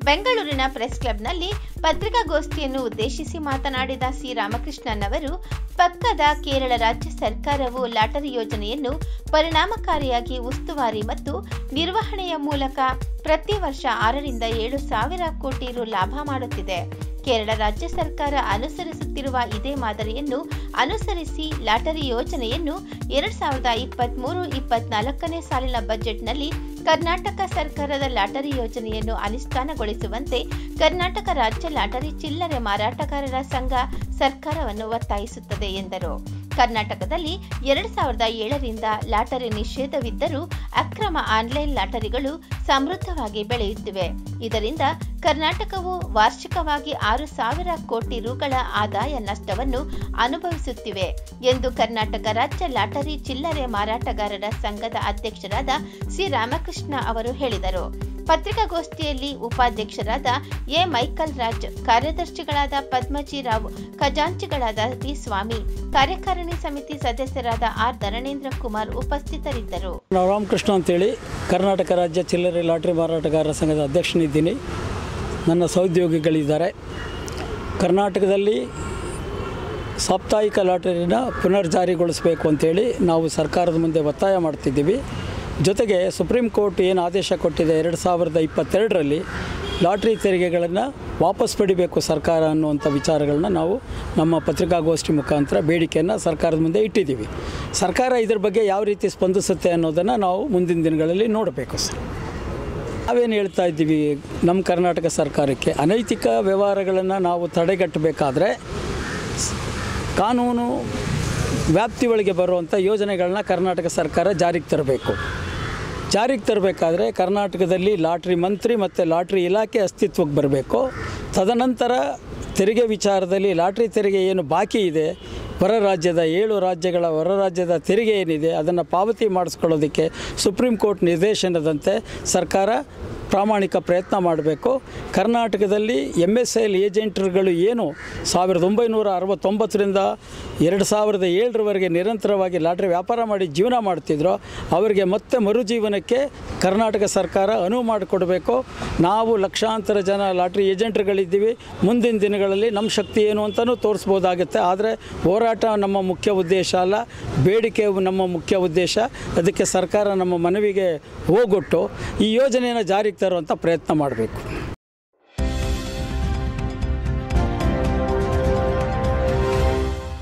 ಬೆಂಗಳೂರಿನ ಪ್ರೆಸ್ ಕ್ಲಬ್ನಲ್ಲಿ ಪತ್ರಿಕಾಗೋಷ್ಠಿಯನ್ನು ಉದ್ದೇಶಿಸಿ ಮಾತನಾಡಿದ ಸಿ ರಾಮಕೃಷ್ಣನ್ ಅವರು ಪಕ್ಕದ ಕೇರಳ ರಾಜ್ಯ ಸರ್ಕಾರವು ಲಾಟರಿ ಯೋಜನೆಯನ್ನು ಪರಿಣಾಮಕಾರಿಯಾಗಿ ಉಸ್ತುವಾರಿ ಮತ್ತು ನಿರ್ವಹಣೆಯ ಮೂಲಕ ಪ್ರತಿ ವರ್ಷ ಆರರಿಂದ ಏಳು ಸಾವಿರ ಕೋಟಿ ರು ಲಾಭ ಮಾಡುತ್ತಿದೆ ಕೇರಳ ರಾಜ್ಯ ಸರ್ಕಾರ ಅನುಸರಿಸುತ್ತಿರುವ ಇದೇ ಮಾದರಿಯನ್ನು ಅನುಸರಿಸಿ ಲಾಟರಿ ಯೋಜನೆಯನ್ನು ಎರಡ್ ಸಾವಿರದ ಇಪ್ಪತ್ಮೂರು ಇಪ್ಪತ್ನಾಲ್ಕನೇ ಸಾಲಿನ ಬಜೆಟ್ನಲ್ಲಿ ಕರ್ನಾಟಕ ಸರ್ಕಾರದ ಲಾಟರಿ ಯೋಜನೆಯನ್ನು ಅನುಷ್ಠಾನಗೊಳಿಸುವಂತೆ ಕರ್ನಾಟಕ ರಾಜ್ಯ ಲಾಟರಿ ಚಿಲ್ಲರೆ ಮಾರಾಟಗಾರರ ಸಂಘ ಸರ್ಕಾರವನ್ನು ಒತ್ತಾಯಿಸುತ್ತದೆ ಎಂದರು ಕರ್ನಾಟಕದಲ್ಲಿ ಎರಡ್ ಸಾವಿರದ ಏಳರಿಂದ ಲಾಟರಿ ನಿಷೇಧವಿದ್ದರೂ ಅಕ್ರಮ ಆನ್ಲೈನ್ ಲಾಟರಿಗಳು ಸಮೃದ್ಧವಾಗಿ ಬೆಳೆಯುತ್ತಿವೆ ಇದರಿಂದ ಕರ್ನಾಟಕವು ವಾರ್ಷಿಕವಾಗಿ ಆರು ಸಾವಿರ ಕೋಟಿ ರುಗಳ ಆದಾಯ ನಷ್ಟವನ್ನು ಅನುಭವಿಸುತ್ತಿವೆ ಎಂದು ಕರ್ನಾಟಕ ರಾಜ್ಯ ಲಾಟರಿ ಚಿಲ್ಲರೆ ಮಾರಾಟಗಾರರ ಸಂಘದ ಅಧ್ಯಕ್ಷರಾದ ಸಿ ರಾಮಕೃಷ್ಣ ಅವರು ಹೇಳಿದರು ಪತ್ರಿಕಾಗೋಷ್ಠಿಯಲ್ಲಿ ಉಪಾಧ್ಯಕ್ಷರಾದ ಎ ಮೈಕಲ್ ರಾಜ್ ಕಾರ್ಯದರ್ಶಿಗಳಾದ ಪದ್ಮಜಿ ರಾವ್ ಖಜಾಂಚಿಗಳಾದ ಟಿ ಸ್ವಾಮಿ ಕಾರ್ಯಕಾರಿಣಿ ಸಮಿತಿ ಸದಸ್ಯರಾದ ಆರ್ ಧರಣೇಂದ್ರ ಕುಮಾರ್ ಉಪಸ್ಥಿತರಿದ್ದರು ನಾವು ರಾಮಕೃಷ್ಣ ಅಂತೇಳಿ ಕರ್ನಾಟಕ ರಾಜ್ಯ ಚಿಲ್ಲರೆ ಲಾಟ್ರಿ ಮಾರಾಟಗಾರರ ಸಂಘದ ಅಧ್ಯಕ್ಷನಿದ್ದೀನಿ ನನ್ನ ಸಹೋದ್ಯೋಗಿಗಳಿದ್ದಾರೆ ಕರ್ನಾಟಕದಲ್ಲಿ ಸಾಪ್ತಾಹಿಕ ಲಾಟರಿನ ಪುನರ್ಜಾರಿಗೊಳಿಸಬೇಕು ಅಂತೇಳಿ ನಾವು ಸರ್ಕಾರದ ಮುಂದೆ ಒತ್ತಾಯ ಮಾಡ್ತಿದ್ದೀವಿ ಜೊತೆಗೆ ಸುಪ್ರೀಂ ಕೋರ್ಟ್ ಏನು ಆದೇಶ ಕೊಟ್ಟಿದೆ ಎರಡು ಸಾವಿರದ ಇಪ್ಪತ್ತೆರಡರಲ್ಲಿ ಲಾಟ್ರಿ ತೆರಿಗೆಗಳನ್ನು ವಾಪಸ್ ಪಡಿಬೇಕು ಸರ್ಕಾರ ಅನ್ನುವಂಥ ವಿಚಾರಗಳನ್ನ ನಾವು ನಮ್ಮ ಪತ್ರಿಕಾಗೋಷ್ಠಿ ಮುಖಾಂತರ ಬೇಡಿಕೆಯನ್ನು ಸರ್ಕಾರದ ಮುಂದೆ ಇಟ್ಟಿದ್ದೀವಿ ಸರ್ಕಾರ ಇದ್ರ ಬಗ್ಗೆ ಯಾವ ರೀತಿ ಸ್ಪಂದಿಸುತ್ತೆ ಅನ್ನೋದನ್ನು ನಾವು ಮುಂದಿನ ದಿನಗಳಲ್ಲಿ ನೋಡಬೇಕು ಸರ್ ನಾವೇನು ಹೇಳ್ತಾ ಇದ್ದೀವಿ ನಮ್ಮ ಕರ್ನಾಟಕ ಸರ್ಕಾರಕ್ಕೆ ಅನೈತಿಕ ವ್ಯವಹಾರಗಳನ್ನು ನಾವು ತಡೆಗಟ್ಟಬೇಕಾದ್ರೆ ಕಾನೂನು ವ್ಯಾಪ್ತಿ ಒಳಗೆ ಬರುವಂಥ ಯೋಜನೆಗಳನ್ನ ಕರ್ನಾಟಕ ಸರ್ಕಾರ ಜಾರಿಗೆ ತರಬೇಕು ಜಾರಿಗೆ ತರಬೇಕಾದ್ರೆ ಕರ್ನಾಟಕದಲ್ಲಿ ಲಾಟ್ರಿ ಮಂತ್ರಿ ಮತ್ತು ಲಾಟ್ರಿ ಇಲಾಖೆ ಅಸ್ತಿತ್ವಕ್ಕೆ ಬರಬೇಕು ತದನಂತರ ತೆರಿಗೆ ವಿಚಾರದಲ್ಲಿ ಲಾಟ್ರಿ ತೆರಿಗೆ ಏನು ಬಾಕಿ ಇದೆ ಹೊರ ರಾಜ್ಯದ ಏಳು ರಾಜ್ಯಗಳ ಹೊರ ರಾಜ್ಯದ ತೆರಿಗೆ ಏನಿದೆ ಅದನ್ನು ಪಾವತಿ ಮಾಡಿಸ್ಕೊಳ್ಳೋದಕ್ಕೆ ಸುಪ್ರೀಂ ಕೋರ್ಟ್ ನಿರ್ದೇಶನದಂತೆ ಸರ್ಕಾರ ಪ್ರಾಮಾಣಿಕ ಪ್ರಯತ್ನ ಮಾಡಬೇಕು ಕರ್ನಾಟಕದಲ್ಲಿ ಎಮ್ ಎಸ್ ಎಲ್ ಏಜೆಂಟ್ರುಗಳು ಏನು ಸಾವಿರದ ಒಂಬೈನೂರ ಅರವತ್ತೊಂಬತ್ತರಿಂದ ಎರಡು ಸಾವಿರದ ಏಳರವರೆಗೆ ನಿರಂತರವಾಗಿ ಲಾಟ್ರಿ ವ್ಯಾಪಾರ ಮಾಡಿ ಜೀವನ ಮಾಡ್ತಿದ್ರು ಅವರಿಗೆ ಮತ್ತೆ ಮರುಜೀವನಕ್ಕೆ ಕರ್ನಾಟಕ ಸರ್ಕಾರ ಅನುವು ಮಾಡಿಕೊಡಬೇಕು ನಾವು ಲಕ್ಷಾಂತರ ಜನ ಲಾಟ್ರಿ ಏಜೆಂಟ್ರುಗಳಿದ್ದೀವಿ ಮುಂದಿನ ದಿನಗಳಲ್ಲಿ ನಮ್ಮ ಶಕ್ತಿ ಏನು ಅಂತಲೂ ತೋರಿಸ್ಬೋದಾಗುತ್ತೆ ಆದರೆ ಹೋರಾಟ ನಮ್ಮ ಮುಖ್ಯ ಉದ್ದೇಶ ಅಲ್ಲ ಬೇಡಿಕೆ ನಮ್ಮ ಮುಖ್ಯ ಉದ್ದೇಶ ಅದಕ್ಕೆ ಸರ್ಕಾರ ನಮ್ಮ ಮನವಿಗೆ ಹೋಗೊಟ್ಟು ಈ ಯೋಜನೆಯನ್ನು ಜಾರಿಗೆ ತರುವಂಥ ಪ್ರಯತ್ನ ಮಾಡಬೇಕು